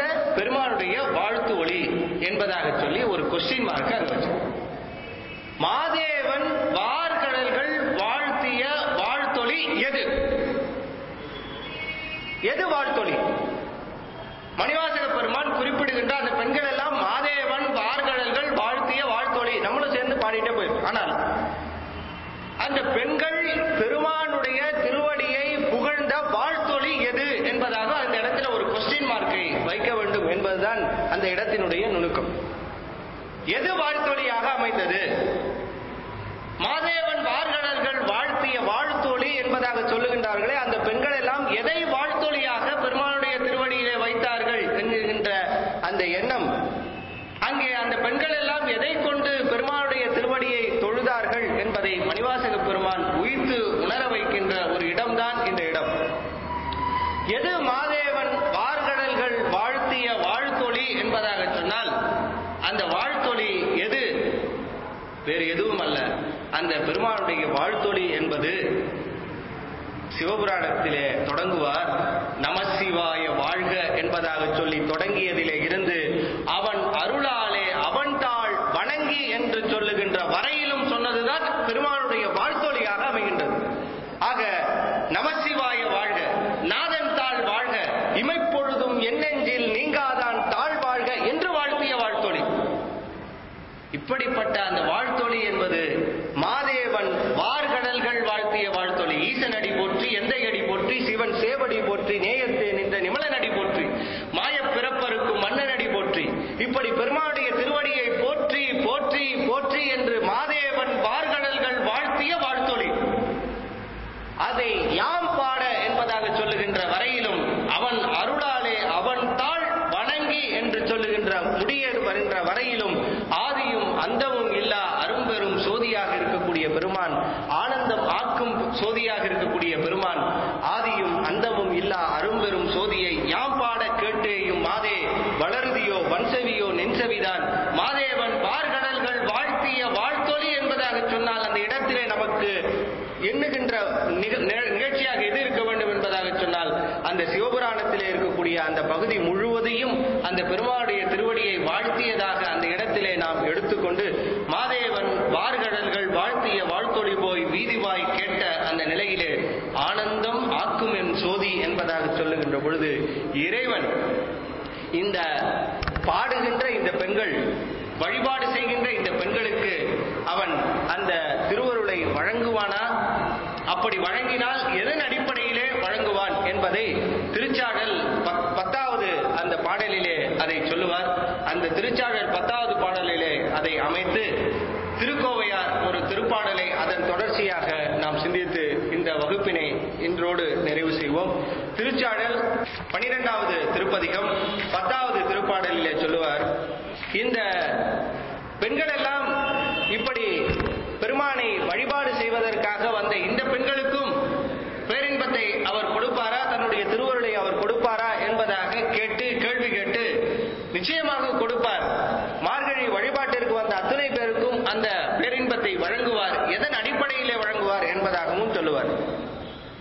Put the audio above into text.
பெருமானுடைய வாழ்த்து ஒளி என்பதாக சொல்லி ஒரு கொஸ்டின் மார்க் அங்க வச்சு மாதேவன் வார்கடல்கள் வாழ்த்திய வாழ்த்தொளி எது எது வாழ்த்தொளி மணிவாசக பெருமான் குறிப்பிடுகின்ற அந்த பெண்கள் எல்லாம் மாதேவன் வார்கடல்கள் வாழ்த்திய வாழ்த்தொளி நம்மளும் சேர்ந்து பாடிட்டே போயிருக்கோம் ஆனால் அந்த பெண்கள் பெருமானுடைய திருவடியை புகழ்ந்த வாழ்த்தொளி எது என்பதாக அந்த இடத்துல ஒரு கொஸ்டின் மார்க்கை வைக்க வேண்டும் என்பதுதான் அந்த இடத்தினுடைய நுணுக்கம் எது வாழ்த்தொழியாக அமைந்தது மாதேவன் வார்கடல்கள் வாழ்த்திய வாழ்த்தொழி என்பதாக சொல்லுகின்றார்களே அந்த பெண்கள் எல்லாம் எதை வாழ்த்தொழியாக பெருமானுடைய திருவடியிலே வைத்தார்கள் என்கின்ற அந்த எண்ணம் அங்கே அந்த பெண்கள் எல்லாம் எதை கொண்டு பெருமானுடைய திருவடியை தொழுதார்கள் என்பதை மணிவாசக பெருமான் உயிர்த்து உணர வைக்கின்ற ஒரு இடம்தான் இந்த இடம் எது மாதேவன் வார்கடல்கள் வாழ்த்திய வாழ்த்தொழி என்பதாக சொன்னால் அந்த வாழ்த்தொழி எது வேறு எதுவும் அல்ல அந்த பெருமானுடைய வாழ்த்தொழி என்பது சிவபுராணத்திலே தொடங்குவார் நமசிவாய வாழ்க என்பதாக சொல்லி தொடங்கியதிலே இருந்து அவன் அருளாலே அவன் தாள் வணங்கி என்று சொல்லுகின்ற வரையிலும் சொன்னதுதான் பெருமானுடைய வாழ்த்தொழியாக அமைகின்றது ஆக நமசிவாய வாழ்க நாதன் தாள் வாழ்க இமைப்பொழுதும் என்னெஞ்சில் நீங்காதான் தாழ் வாழ்க என்று வாழ்த்திய வாழ்த்தொழி இப்படிப்பட்ட அந்த வாழ்த்தொழி என்பது மாதேவன் வார்கடல்கள் வாழ்த்திய வாழ்த்தொழி ஈசனடி போற்றி எந்தையடி போற்றி சிவன் சேவடி போற்றி நேயத்தே நின்ற நிமலனடி போற்றி மாயப் பிறப்பருக்கும் மன்னனடி போற்றி இப்படி பெருமானுடைய திருவடியை போற்றி போற்றி போற்றி என்று மாதேவன் வார்கடல்கள் வாழ்த்திய வாழ்த்தொழி அதை யாம் பாட என்பதாக சொல்லுகின்ற வரையிலும் அவன் அருளாலே அவன் தாள் வணங்கி என்று சொல்லுகின்ற முடியது வருகின்ற வரையிலும் ஆதியும் அந்தமும் இல்லா அரும்பெரும் சோதியாக இருக்கக்கூடிய பெருமான் ஆனந்தம் ஆக்கும் சோதியாக இருக்கக்கூடிய பெருமான் ஆதியும் அந்தமும் இல்லா அரும்பெரும் சோதியை யாம் பாட கேட்டேயும் மாதே வளருதியோ வன்செவியோ நென்செவிதான் மாதேவன் வார்கடல்கள் வாழ்த்திய வாழ்த்தொலி என்பதாக சொன்னால் அந்த இடத்திலே நமக்கு எண்ணுகின்ற நிக- நி- நிகழ்ச்சியாக எது இருக்க வேண்டும் என்பதாக சொன்னால் அந்த சிவபுராணத்திலே இருக்கக்கூடிய அந்த பகுதி முழுவதையும் அந்த பெருமாளுடைய திருவடியை வாழ்த்தியதாக அந்த இடத்திலே நாம் எடுத்துக்கொண்டு மாதேவன் வார்கடல்கள் வாழ்த்திய வாழ்த்தொழி போய் வீதிவாய் கேட்ட அந்த நிலையிலே ஆனந்தம் ஆக்கும் என் சோதி என்பதாக சொல்லுகின்ற பொழுது இறைவன் இந்த பாடுகின்ற இந்த பெண்கள் வழிபாடு செய்கின்ற இந்த பெண்களுக்கு அவன் அந்த திருவருளை வழங்குவானா அப்படி வழங்கினால் எதன் அடிப்படையிலே வழங்குவான் என்பதை திருச்சாடல் பத்- பத்தாவது அந்த பாடலிலே அதை சொல்லுவார் அந்த திருச்சாடல் பத்தாவது பாடலிலே அதை அமைத்து திருக்கோவையார் ஒரு திருப்பாடலை அதன் தொடர்ச்சியாக நாம் சிந்தித்து இந்த வகுப்பினை இன்றோடு நிறைவு செய்வோம் திருச்சாடல் பனிரெண்டாவது திருப்பதிகம் பத்தாவது திருப்பாடலிலே சொல்லுவார் இந்த பெண்கள் எல்லாம் இப்படி பெருமானை வழிபாடு செய்வதற்காக வந்த இந்த பெண்களுக்கும் பேரின்பத்தை அவர் கொடுப்பாரா தன்னுடைய திருவருளை அவர் கொடுப்பாரா என்பதாக கேட்டு கேள்வி கேட்டு நிச்சயமாக